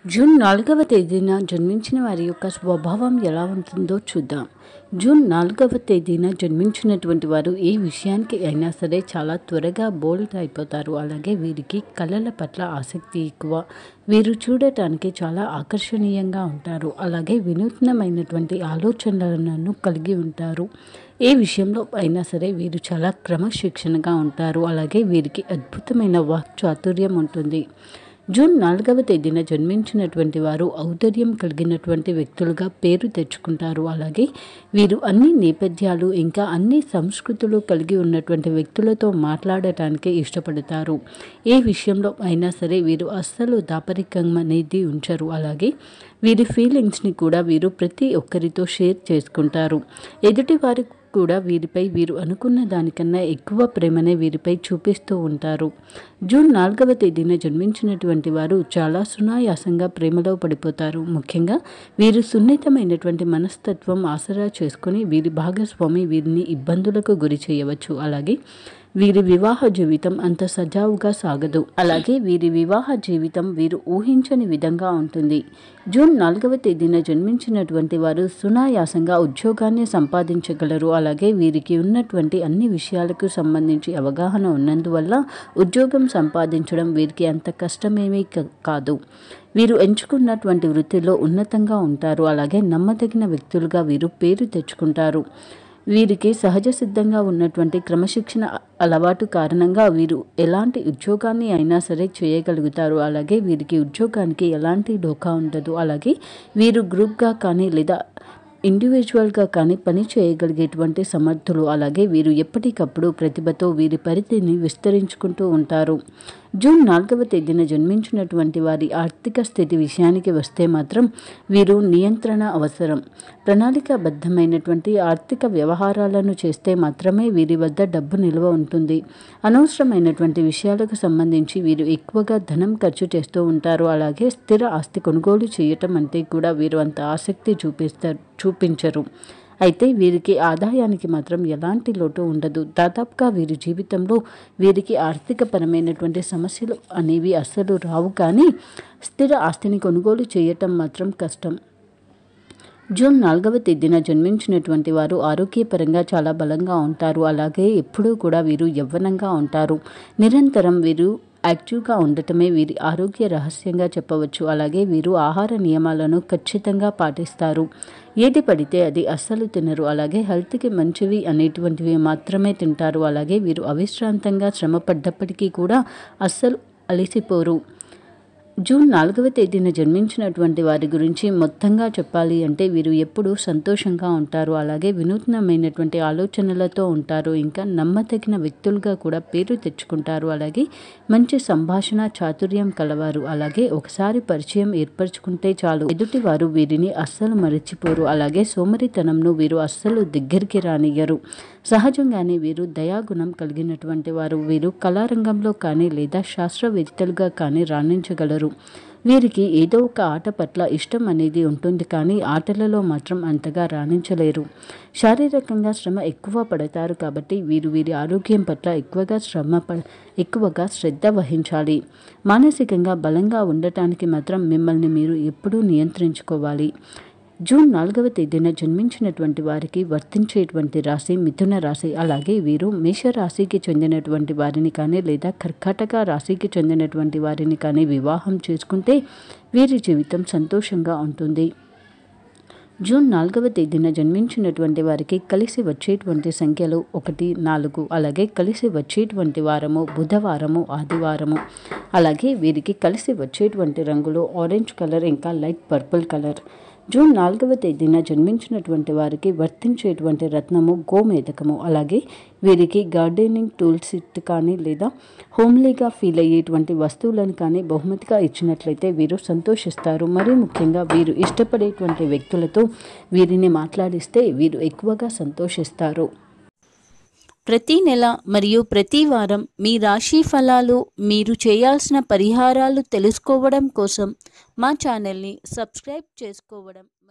June నాలుగవ తేదీన జన్మించిన వారి యొక్క స్వభావం ఎలా ఉంటుందో చూద్దాం జూన్ నాలుగవ తేదీన జన్మించినటువంటి వారు ఏ విషయానికి అయినా సరే చాలా త్వరగా బోల్డ్ అయిపోతారు అలాగే వీరికి కళల పట్ల ఆసక్తి ఎక్కువ వీరు చూడటానికి చాలా ఆకర్షణీయంగా ఉంటారు అలాగే వినూత్నమైనటువంటి ఆలోచనలను కలిగి ఉంటారు ఏ విషయంలో అయినా సరే వీరు చాలా క్రమశిక్షణగా ఉంటారు అలాగే వీరికి అద్భుతమైన వాక్ చాతుర్యం ఉంటుంది జూన్ నాలుగవ తేదీన జన్మించినటువంటి వారు ఔదర్యం కలిగినటువంటి వ్యక్తులుగా పేరు తెచ్చుకుంటారు అలాగే వీరు అన్ని నేపథ్యాలు ఇంకా అన్ని సంస్కృతులు కలిగి ఉన్నటువంటి వ్యక్తులతో మాట్లాడటానికి ఇష్టపడతారు ఏ విషయంలో అయినా సరే వీరు అస్సలు దాపరికం అనేది ఉంచరు అలాగే వీరి ఫీలింగ్స్ని కూడా వీరు ప్రతి ఒక్కరితో షేర్ చేసుకుంటారు ఎదుటి వారి కూడా వీరిపై వీరు అనుకున్న దానికన్నా ఎక్కువ ప్రేమనే వీరిపై చూపిస్తూ ఉంటారు జూన్ నాలుగవ తేదీన జన్మించినటువంటి వారు చాలా సునాయాసంగా ప్రేమలో పడిపోతారు ముఖ్యంగా వీరు సున్నితమైనటువంటి మనస్తత్వం ఆసరా చేసుకుని వీరి భాగస్వామి వీరిని ఇబ్బందులకు గురి చేయవచ్చు అలాగే వీరి వివాహ జీవితం అంత సజావుగా సాగదు అలాగే వీరి వివాహ జీవితం వీరు ఊహించని విధంగా ఉంటుంది జూన్ నాలుగవ తేదీన జన్మించినటువంటి వారు సునాయాసంగా ఉద్యోగాన్ని సంపాదించగలరు అలాగే వీరికి ఉన్నటువంటి అన్ని విషయాలకు సంబంధించి అవగాహన ఉన్నందువల్ల ఉద్యోగం సంపాదించడం వీరికి అంత కష్టమేమీ కాదు వీరు ఎంచుకున్నటువంటి వృత్తిలో ఉన్నతంగా ఉంటారు అలాగే నమ్మదగిన వ్యక్తులుగా వీరు పేరు తెచ్చుకుంటారు వీరికి సహజ సిద్ధంగా ఉన్నటువంటి క్రమశిక్షణ అలవాటు కారణంగా వీరు ఎలాంటి ఉద్యోగాన్ని అయినా సరే చేయగలుగుతారు అలాగే వీరికి ఉద్యోగానికి ఎలాంటి డోకా ఉండదు అలాగే వీరు గ్రూప్గా కానీ లేదా ఇండివిజువల్గా కానీ పని చేయగలిగేటువంటి సమర్థులు అలాగే వీరు ఎప్పటికప్పుడు ప్రతిభతో వీరి పరిధిని విస్తరించుకుంటూ ఉంటారు జూన్ నాలుగవ తేదీన జన్మించినటువంటి వారి ఆర్థిక స్థితి విషయానికి వస్తే మాత్రం వీరు నియంత్రణ అవసరం ప్రణాళికాబద్ధమైనటువంటి ఆర్థిక వ్యవహారాలను చేస్తే మాత్రమే వీరి వద్ద డబ్బు నిల్వ ఉంటుంది అనవసరమైనటువంటి విషయాలకు సంబంధించి వీరు ఎక్కువగా ధనం ఖర్చు చేస్తూ ఉంటారు అలాగే స్థిర ఆస్తి కొనుగోలు చేయటం అంటే కూడా వీరు అంత ఆసక్తి చూపిస్తారు చూపించరు అయితే వీరికి ఆదాయానికి మాత్రం ఎలాంటి లోటు ఉండదు దాదాపుగా వీరి జీవితంలో వీరికి ఆర్థికపరమైనటువంటి సమస్యలు అనేవి అస్సలు రావు కానీ స్థిర ఆస్తిని కొనుగోలు చేయటం మాత్రం కష్టం జూన్ నాలుగవ తేదీన జన్మించినటువంటి వారు ఆరోగ్యపరంగా చాలా బలంగా ఉంటారు అలాగే ఎప్పుడూ కూడా వీరు యవ్వనంగా ఉంటారు నిరంతరం వీరు యాక్టివ్గా ఉండటమే వీరి ఆరోగ్య రహస్యంగా చెప్పవచ్చు అలాగే వీరు ఆహార నియమాలను ఖచ్చితంగా పాటిస్తారు ఏది పడితే అది అస్సలు తినరు అలాగే హెల్త్కి మంచివి అనేటువంటివి మాత్రమే తింటారు అలాగే వీరు అవిశ్రాంతంగా శ్రమ పడ్డప్పటికీ కూడా అస్సలు అలసిపోరు జూన్ నాలుగవ తేదీన జన్మించినటువంటి వారి గురించి మొత్తంగా చెప్పాలి అంటే వీరు ఎప్పుడూ సంతోషంగా ఉంటారు అలాగే వినూత్నమైనటువంటి ఆలోచనలతో ఉంటారు ఇంకా నమ్మదగిన వ్యక్తులుగా కూడా పేరు తెచ్చుకుంటారు అలాగే మంచి సంభాషణ చాతుర్యం కలవారు అలాగే ఒకసారి పరిచయం ఏర్పరచుకుంటే చాలు ఎదుటివారు వీరిని అస్సలు మరచిపోరు అలాగే సోమరితనంను వీరు అస్సలు దగ్గరికి రానియ్యరు సహజంగానే వీరు దయాగుణం కలిగినటువంటి వారు వీరు కళారంగంలో కానీ లేదా శాస్త్రవేత్తలుగా కానీ రాణించగలరు వీరికి ఏదో ఒక ఆట పట్ల ఇష్టం అనేది ఉంటుంది కానీ ఆటలలో మాత్రం అంతగా రాణించలేరు శారీరకంగా శ్రమ ఎక్కువ పడతారు కాబట్టి వీరు వీరి ఆరోగ్యం పట్ల ఎక్కువగా శ్రమ ప ఎక్కువగా శ్రద్ధ వహించాలి మానసికంగా బలంగా ఉండటానికి మాత్రం మిమ్మల్ని మీరు ఎప్పుడూ నియంత్రించుకోవాలి జూన్ నాలుగవ తేదీన జన్మించినటువంటి వారికి వర్తించేటువంటి రాశి మిథున రాశి అలాగే వీరు మేషరాశికి చెందినటువంటి వారిని కానీ లేదా కర్కాటక రాశికి చెందినటువంటి వారిని కానీ వివాహం చేసుకుంటే వీరి జీవితం సంతోషంగా ఉంటుంది జూన్ నాలుగవ తేదీన జన్మించినటువంటి వారికి కలిసి వచ్చేటువంటి సంఖ్యలు ఒకటి నాలుగు అలాగే కలిసి వచ్చేటువంటి వారము బుధవారము ఆదివారము అలాగే వీరికి కలిసి వచ్చేటువంటి రంగులు ఆరెంజ్ కలర్ ఇంకా లైట్ పర్పుల్ కలర్ జూన్ నాలుగవ తేదీన జన్మించినటువంటి వారికి వర్తించేటువంటి రత్నము గోమేధకము అలాగే వీరికి గార్డెనింగ్ టూల్స్ కానీ లేదా హోమ్లీగా ఫీల్ అయ్యేటువంటి వస్తువులను కానీ బహుమతిగా ఇచ్చినట్లయితే వీరు సంతోషిస్తారు మరీ ముఖ్యంగా వీరు ఇష్టపడేటువంటి వ్యక్తులతో వీరిని మాట్లాడిస్తే వీరు ఎక్కువగా సంతోషిస్తారు ప్రతి నెల మరియు ప్రతి వారం మీ రాశి ఫలాలు మీరు చేయాల్సిన పరిహారాలు తెలుసుకోవడం కోసం మా ఛానల్ని సబ్స్క్రైబ్ చేసుకోవడం